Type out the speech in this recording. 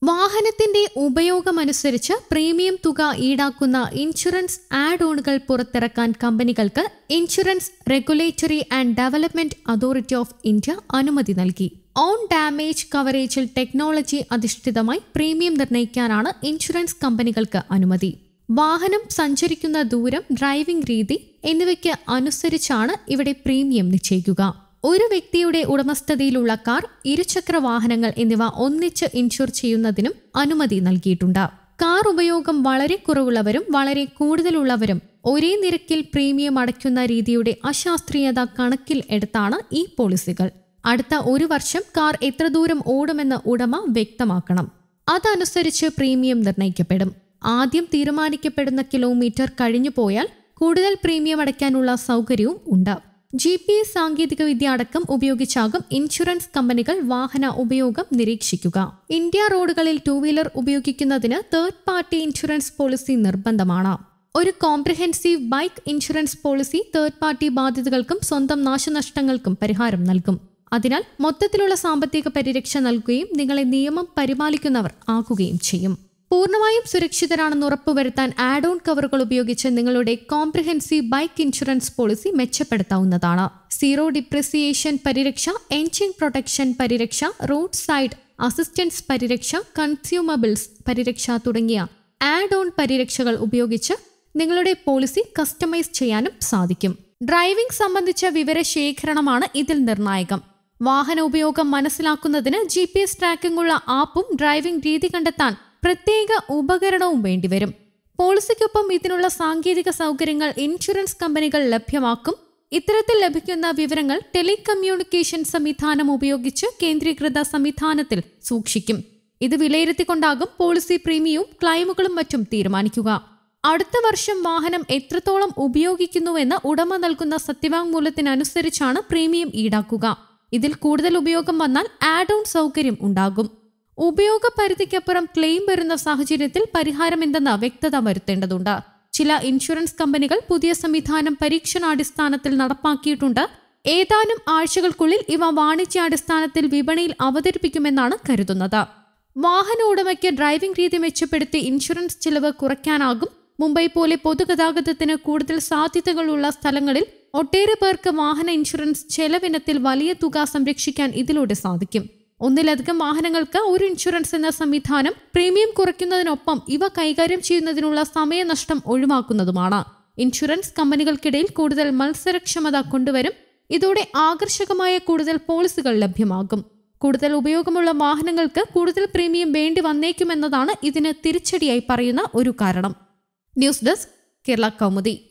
വാഹനത്തിന്റെ ഉപയോഗമനുസരിച്ച് പ്രീമിയം തുക ഈടാക്കുന്ന ഇൻഷുറൻസ് ആഡ് ഓണുകൾ പുറത്തിറക്കാൻ കമ്പനികൾക്ക് insurance regulatory and development authority of India അനുമതി നൽകി ഓൺ ഡാമേജ് കവറേജിൽ ടെക്നോളജി അധിഷ്ഠിതമായി പ്രീമിയം നിർണ്ണയിക്കാനാണ് ഇൻഷുറൻസ് കമ്പനികൾക്ക് അനുമതി വാഹനം സഞ്ചരിക്കുന്ന ദൂരം ഡ്രൈവിംഗ് രീതി എന്നിവയ്ക്ക് അനുസരിച്ചാണ് ഇവിടെ പ്രീമിയം നിശ്ചയിക്കുക ഒരു വ്യക്തിയുടെ ഉടമസ്ഥതയിലുള്ള കാർ ഇരുചക്ര വാഹനങ്ങൾ എന്നിവ ഒന്നിച്ച് ഇൻഷുർ ചെയ്യുന്നതിനും അനുമതി നൽകിയിട്ടുണ്ട് കാർ ഉപയോഗം വളരെ കുറവുള്ളവരും വളരെ കൂടുതലുള്ളവരും ഒരേ നിരക്കിൽ പ്രീമിയം അടയ്ക്കുന്ന രീതിയുടെ അശാസ്ത്രീയത കണക്കിൽ എടുത്താണ് ഈ പോളിസികൾ അടുത്ത ഒരു വർഷം കാർ എത്ര ദൂരം ഓടുമെന്ന് ഉടമ വ്യക്തമാക്കണം അതനുസരിച്ച് പ്രീമിയം നിർണ്ണയിക്കപ്പെടും ആദ്യം തീരുമാനിക്കപ്പെടുന്ന കിലോമീറ്റർ കഴിഞ്ഞു പോയാൽ കൂടുതൽ പ്രീമിയം അടയ്ക്കാനുള്ള സൗകര്യവും ഉണ്ട് ജി പി എസ് സാങ്കേതികവിദ്യ അടക്കം ഉപയോഗിച്ചാകും ഇൻഷുറൻസ് കമ്പനികൾ വാഹന ഉപയോഗം നിരീക്ഷിക്കുക ഇന്ത്യ റോഡുകളിൽ ടൂ വീലർ ഉപയോഗിക്കുന്നതിന് തേർഡ് പാർട്ടി ഇൻഷുറൻസ് പോളിസി നിർബന്ധമാണ് ഒരു comprehensive bike insurance policy third party ബാധ്യതകൾക്കും സ്വന്തം നാശനഷ്ടങ്ങൾക്കും പരിഹാരം നൽകും അതിനാൽ മൊത്തത്തിലുള്ള സാമ്പത്തിക പരിരക്ഷ നൽകുകയും നിങ്ങളെ നിയമം പരിപാലിക്കുന്നവർ ആക്കുകയും ചെയ്യും പൂർണ്ണമായും സുരക്ഷിതരാണെന്ന് ഉറപ്പുവരുത്താൻ ആഡ് ഓൺ കവറുകൾ ഉപയോഗിച്ച് നിങ്ങളുടെ കോംപ്രഹെൻസീവ് ബൈക്ക് ഇൻഷുറൻസ് പോളിസി മെച്ചപ്പെടുത്താവുന്നതാണ് സീറോ ഡിപ്രിസിയേഷൻ പരിരക്ഷ എൻജിൻ പ്രൊട്ടക്ഷൻ പരിരക്ഷ റോഡ് സൈഡ് അസിസ്റ്റൻസ് പരിരക്ഷ കൺസ്യൂമബിൾസ് പരിരക്ഷ തുടങ്ങിയ ആഡ് ഓൺ പരിരക്ഷകൾ ഉപയോഗിച്ച് നിങ്ങളുടെ പോളിസി കസ്റ്റമൈസ് ചെയ്യാനും സാധിക്കും ഡ്രൈവിംഗ് സംബന്ധിച്ച വിവരശേഖരണമാണ് ഇതിൽ നിർണായകം വാഹന ഉപയോഗം മനസ്സിലാക്കുന്നതിന് ജി പി എസ് ട്രാക്കിംഗ് ഉള്ള ആപ്പും ഡ്രൈവിംഗ് രീതി കണ്ടെത്താൻ പ്രത്യേക ഉപകരണവും വേണ്ടിവരും പോളിസിക്കൊപ്പം ഇതിനുള്ള സാങ്കേതിക സൗകര്യങ്ങൾ ഇൻഷുറൻസ് കമ്പനികൾ ലഭ്യമാക്കും ഇത്തരത്തിൽ ലഭിക്കുന്ന വിവരങ്ങൾ ടെലികമ്മ്യൂണിക്കേഷൻ സംവിധാനം ഉപയോഗിച്ച് കേന്ദ്രീകൃത സംവിധാനത്തിൽ സൂക്ഷിക്കും ഇത് വിലയിരുത്തിക്കൊണ്ടാകും പോളിസി പ്രീമിയവും ക്ലൈമുകളും മറ്റും തീരുമാനിക്കുക അടുത്ത വർഷം വാഹനം എത്രത്തോളം ഉപയോഗിക്കുന്നുവെന്ന് ഉടമ നൽകുന്ന സത്യവാങ്മൂലത്തിനനുസരിച്ചാണ് പ്രീമിയം ഈടാക്കുക ഇതിൽ കൂടുതൽ ഉപയോഗം വന്നാൽ ആഡ് ഓൺ സൗകര്യം ഉണ്ടാകും ഉപയോഗ പരിധിക്കപ്പുറം ക്ലെയിം വരുന്ന സാഹചര്യത്തിൽ പരിഹാരം എന്തെന്ന് വ്യക്തത വരുത്തേണ്ടതുണ്ട് ചില ഇൻഷുറൻസ് കമ്പനികൾ പുതിയ സംവിധാനം പരീക്ഷണാടിസ്ഥാനത്തിൽ നടപ്പാക്കിയിട്ടുണ്ട് ഏതാനും ആഴ്ചകൾക്കുള്ളിൽ ഇവ വാണിജ്യാടിസ്ഥാനത്തിൽ വിപണിയിൽ അവതരിപ്പിക്കുമെന്നാണ് കരുതുന്നത് വാഹന ഉടമയ്ക്ക് ഡ്രൈവിംഗ് രീതി മെച്ചപ്പെടുത്തി ഇൻഷുറൻസ് ചിലവ് കുറയ്ക്കാനാകും മുംബൈ പോലെ പൊതുഗതാഗതത്തിന് കൂടുതൽ സാധ്യതകളുള്ള സ്ഥലങ്ങളിൽ ഒട്ടേറെ പേർക്ക് വാഹന ഇൻഷുറൻസ് ചെലവിനത്തിൽ വലിയ തുക സംരക്ഷിക്കാൻ ഇതിലൂടെ സാധിക്കും ഒന്നിലധികം വാഹനങ്ങൾക്ക് ഒരു ഇൻഷുറൻസ് എന്ന സംവിധാനം പ്രീമിയം കുറയ്ക്കുന്നതിനൊപ്പം ഇവ കൈകാര്യം ചെയ്യുന്നതിനുള്ള സമയനഷ്ടം ഒഴിവാക്കുന്നതുമാണ് ഇൻഷുറൻസ് കമ്പനികൾക്കിടയിൽ കൂടുതൽ മത്സരക്ഷമത കൊണ്ടുവരും ഇതോടെ ആകർഷകമായ കൂടുതൽ പോളിസികൾ ലഭ്യമാകും കൂടുതൽ ഉപയോഗമുള്ള വാഹനങ്ങൾക്ക് കൂടുതൽ പ്രീമിയം വേണ്ടി വന്നേക്കുമെന്നതാണ് ഇതിന് തിരിച്ചടിയായി പറയുന്ന ഒരു കാരണം ന്യൂസ് ഡെസ്ക് കേരള കൗമുദി